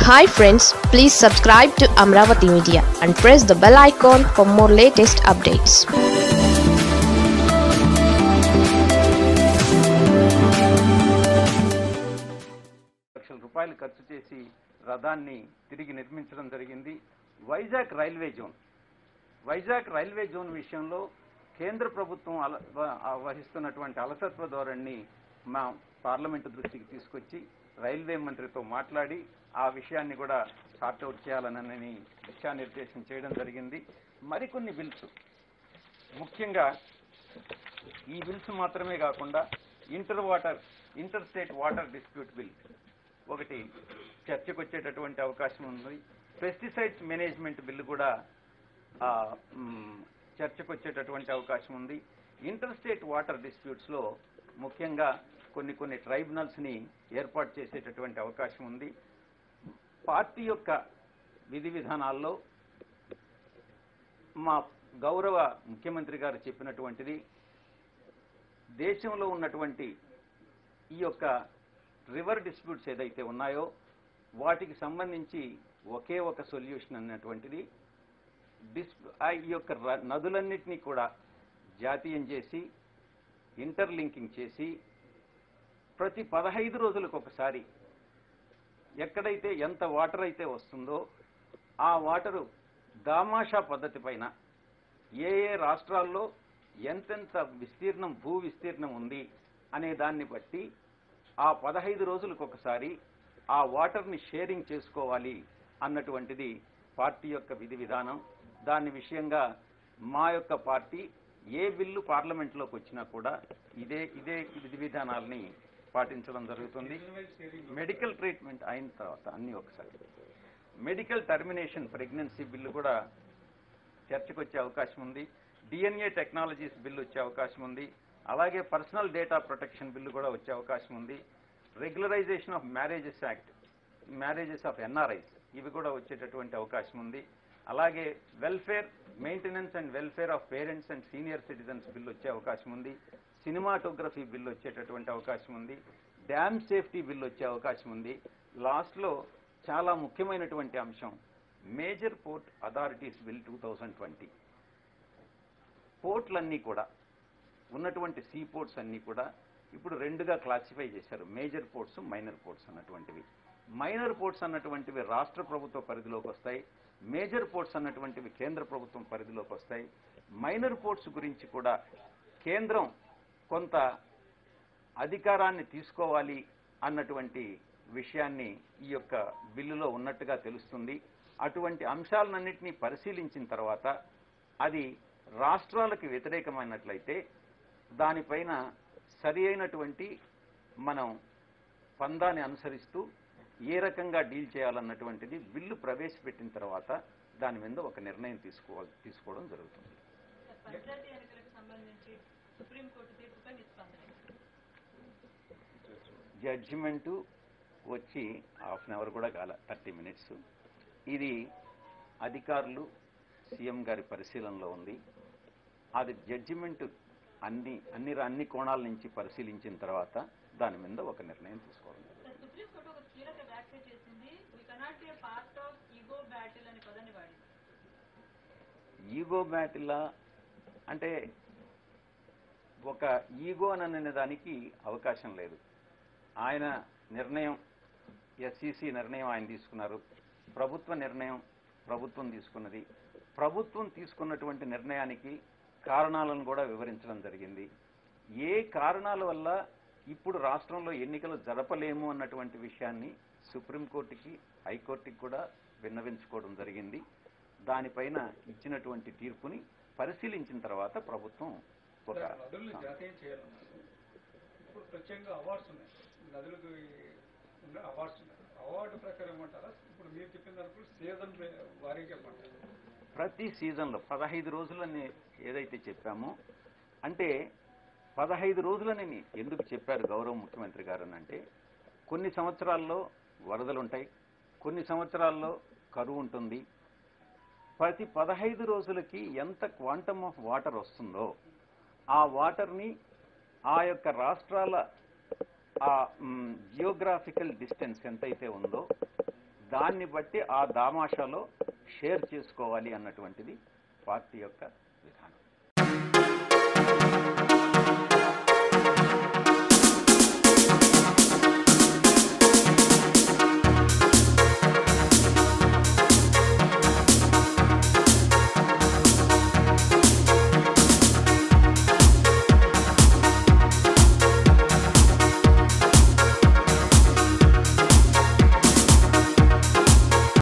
hi friends please subscribe to Amaravati media and press the bell icon for more latest updates లక్షల రూపాయలు ఖర్చు చేసి రథాన్ని తిరిగి నిర్మించడం జరిగింది Vizag railway zone Vizag railway zone విషయంలో కేంద్ర ప్రభుత్వం అల వ- ఆ వహిస్తున్నటువంటి అలసత్వ ధోరణిని మా పార్లమెంటు దృష్టికి తీసుకొచ్చి రైల్వే మంత్రితో మాట్లాడి ఆ విషయాన్ని కూడా సార్ట్అవుట్ చేయాలనని దిశానిర్దేశం చేయడం జరిగింది మరికొన్ని బిల్స్ ముఖ్యంగా ఈ బిల్స్ మాత్రమే కాకుండా inter water inter state water dispute bill ఒకటి చర్చకు వచ్చేటటువంటి అవకాశం ఉంది పెస్టిసైడ్స్ మేనేజ్మెంట్ బిల్లు కూడా ఆ, మ్, చర్చకు వచ్చేటటువంటి అవకాశం ఉంది ఇంటర్ స్టేట్ వాటర్ డిస్ప్యూట్స్లో ముఖ్యంగా కొన్ని కొన్ని ట్రైబ్యునల్స్ని ఏర్పాటు చేసేటటువంటి అవకాశం ఉంది పార్టీ యొక్క విధి విధానాల్లో మా గౌరవ ముఖ్యమంత్రి గారు చెప్పినటువంటిది దేశంలో ఉన్నటువంటి ఈ యొక్క రివర్ డిస్ప్యూట్స్ ఏదైతే ఉన్నాయో వాటికి సంబంధించి ఒకే ఒక సొల్యూషన్ అన్నటువంటిది డిస్ ఆ ఈ యొక్క ర- నదులన్నిటినీ కూడా జాతీయం చేసి ఇంటర్లింకింగ్ చేసి ప్రతి పదహైదు రోజులకు ఒకసారి ఎక్కడైతే ఎంత వాటర్ అయితే వస్తుందో ఆ వాటరు దామాషా పద్ధతి పైన ఏ ఏ రాష్ట్రాల్లో ఎంతెంత విస్తీర్ణం భూ విస్తీర్ణం ఉంది అనే దాన్ని బట్టి ఆ పదహైదు రోజులకు ఒకసారి ఆ వాటర్ని షేరింగ్ చేసుకోవాలి అన్నటువంటిది పార్టీ యొక్క విధి విధానం దాని విషయంగా మా యొక్క పార్టీ ఏ బిల్లు పార్లమెంట్లోకి వచ్చినా కూడా ఇదే ఇదే విధి విధానాల్ని పాటించడం జరుగుతుంది మెడికల్ ట్రీట్మెంట్ అయిన తర్వాత అన్ని ఒకసారి మెడికల్ టర్మినేషన్ ప్రెగ్నెన్సీ బిల్లు కూడా చర్చకు వచ్చే అవకాశం ఉంది డిఎన్ఏ టెక్నాలజీస్ బిల్లు వచ్చే అవకాశం ఉంది అలాగే పర్సనల్ డేటా ప్రొటెక్షన్ బిల్లు కూడా వచ్చే అవకాశం ఉంది regularization of marriages act marriages of NRIs ఇవి కూడా వచ్చేటటువంటి అవకాశం ఉంది అలాగే welfare maintenance and welfare of parents and senior citizens bill వచ్చే అవకాశం ఉంది సినిమాటోగ్రఫీ బిల్లు వచ్చేటటువంటి అవకాశం ఉంది డ్యామ్ సేఫ్టీ బిల్లు వచ్చే అవకాశం ఉంది లాస్ట్లో చాలా ముఖ్యమైనటువంటి అంశం major port authorities bill two thousand twenty పోర్ట్లన్నీ కూడా ఉన్నటువంటి సీ పోర్ట్స్ అన్నీ కూడా ఇప్పుడు రెండుగా క్లాసిఫై చేశారు మేజర్ పోర్ట్స్ మైనర్ పోర్ట్స్ అన్నటువంటివి మైనర్ పోర్ట్స్ అన్నటువంటివి రాష్ట్ర ప్రభుత్వ పరిధిలోకి వస్తాయి మేజర్ పోర్ట్స్ అన్నటువంటివి కేంద్ర ప్రభుత్వం పరిధిలోకి వస్తాయి మైనర్ పోర్ట్స్ గురించి కూడా కేంద్రం కొంత అధికారాన్ని తీసుకోవాలి అన్నటువంటి విషయాన్ని ఈ యొక్క బిల్లులో ఉన్నట్టుగా తెలుస్తుంది అటువంటి అంశాలన్నింటినీ పరిశీలించిన తర్వాత అది రాష్ట్రాలకు వ్యతిరేకమైనట్లయితే దానిపైన సరి అయినటువంటి మనం పందాన్ని అనుసరిస్తూ ఏ రకంగా డీల్ చేయాలన్నటువంటిది బిల్లు ప్రవేశపెట్టిన తర్వాత దాని మీద ఒక నిర్ణయం తీసుకోవాలి తీసుకోవడం జరుగుతుంది పంచాయతీ ఎన్నికలకు సంబంధించి సుప్రీంకోర్టు తీర్పుపై మీ స్పందన జడ్జిమెంటు వచ్చి హాఫ్ అన్ అవర్ కూడా కాల థర్టీ మినిట్స్ ఇది అధికారులు సీఎం గారి పరిశీలనలో ఉంది అది జడ్జిమెంట్ అన్ని అన్ని అన్ని కోణాల నుంచి పరిశీలించిన తర్వాత దాని మీద ఒక నిర్ణయం తీసుకోవడం సార్, సుప్రీంకోర్టు ఒక కీలక వ్యాఖ్య చేసింది we cannot be part of ego battle అనే పదాన్ని వాడింది ఈగో బ్యాటిల్లా అంటే ఒక ఈగో అని అనే దానికి అవకాశం లేదు ఆయన నిర్ణయం ఎస్సీసీ నిర్ణయం ఆయన తీసుకున్నారు ప్రభుత్వ నిర్ణయం ప్రభుత్వం తీసుకున్నది ప్రభుత్వం తీసుకున్నటువంటి నిర్ణయానికి కారణాలను కూడా వివరించడం జరిగింది ఏ కారణాల వల్ల ఇప్పుడు రాష్ట్రంలో ఎన్నికలు జరపలేము అన్నటువంటి విషయాన్ని సుప్రీంకోర్టుకి హైకోర్టుకి కూడా విన్నవించుకోవడం జరిగింది దానిపైన ఇచ్చినటువంటి తీర్పుని పరిశీలించిన తర్వాత ప్రభుత్వం ఒక నదులను జాతీయం చేయాలన్నారు ఇప్పుడు ప్రత్యేకంగా అవార్డ్స్ ఉన్నాయి నదులకు ఉన్న అవార్డ్స్ ఉన్నాయి అవార్డు ప్రకారం ఏమంటారా ఇప్పుడు మీరు చెప్పిన దానికి సీజన్ వారీగా ఇవ్వమంటారు ప్రతి సీజన్లో పదహైదు రోజులని ఏదైతే చెప్పామో అంటే పదహైదు రోజులని ఎందుకు చెప్పారు గౌరవ ముఖ్యమంత్రి గారు అని అంటే కొన్ని సంవత్సరాల్లో వరదలు ఉంటాయి కొన్ని సంవత్సరాల్లో కరువు ఉంటుంది ప్రతి పదహైదు రోజులకి ఎంత క్వాంటమ్ ఆఫ్ వాటర్ వస్తుందో ఆ వాటర్ని ఆ యొక్క రాష్ట్రాల ఆ జియోగ్రాఫికల్ డిస్టెన్స్ ఎంతైతే ఉందో దాన్ని బట్టి ఆ దామాషాలో షేర్ చేసుకోవాలి అన్నటువంటిది పార్టీ యొక్క